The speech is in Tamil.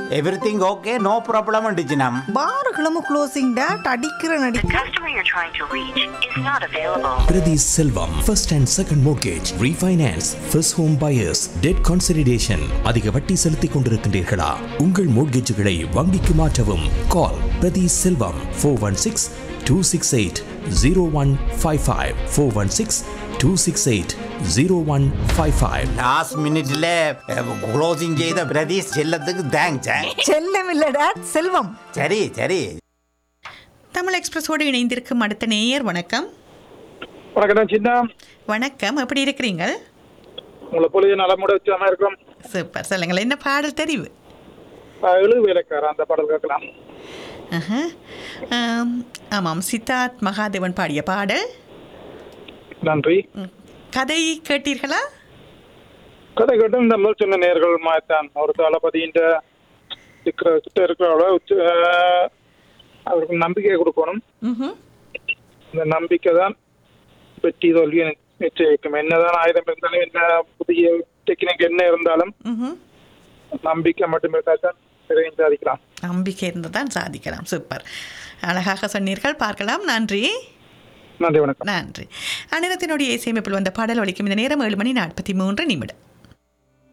எவ்ரிதிங் ஓகே நோ ப்ராப்ளம் டிஜினம் பாருகளும் க்ளோசிங் டேட் அடிக்கிற நடி The customer you're trying to reach is not available. Priti Selvam, first and second mortgage, refinance, first home buyers, debt consolidation. அதிக வட்டி செலுத்திக் கொண்டிருக்கின்றீர்களா உங்கள் மோட்கேஜுகளை வங்கிக்கு மாற்றவும் call Prathi Selvam four one six two six eight zero one five five four one six two six eight zero one five five last மினிட்ல க்ளோசிங் செய்த பிரதீஷ் செல்லத்துக்கு தேங்க்ஸ் செல்லம் இல்ல டேட் செல்வம் சரி சரி தமிழ் எக்ஸ்பிரஸோடு இணைந்திருக்கும் அடுத்த நேயர் வணக்கம் வணக்கம் சின்ன வணக்கம் எப்படி இருக்கிறீங்க உங்களை போல நலமுட வச்சாம இருக்கிறோம் சூப்பர் சொல்லுங்கள் என்ன பாடல் தெரிவு எழுது வேலைக்கார அந்த பாடல் கேட்கலாம் ஆஹா. ஆம், ஆமாம் சித்தார்த் மகாதேவன் பாடிய பாடல் நன்றி ம், கதை கேட்டீர்களா கதை கேட்டு இந்த முதல் சொன்ன நேர்கள் மாத்தான் ஒரு தளபதியின் இருக்கிற கிட்ட இருக்கிறவள அவருக்கு நம்பிக்கை கொடுக்கணும் ம்ஹும். இந்த நம்பிக்கை தான் வெற்றி தோல்வியை நிச்சயிக்கும் என்னதான் ஆயுதம் இருந்தாலும் என்ன புதிய டெக்னிக் என்ன இருந்தாலும் ம்ஹும். நம்பிக்கை மட்டும் இருந்தால் தான் நிறைய சாதிக்கலாம் நம்பிக்கை இருந்து தான் சாதிக்கலாம் சூப்பர் அழகாக சொன்னீர்கள் பார்க்கலாம் நன்றி நன்றி வணக்கம் நன்றி அந்நேரத்தினுடைய இசையமைப்பில் வந்த பாடல் ஒலிக்கும் இந்த நேரம் ஏழு மணி நாற்பத்தி மூன்று நிமிடம்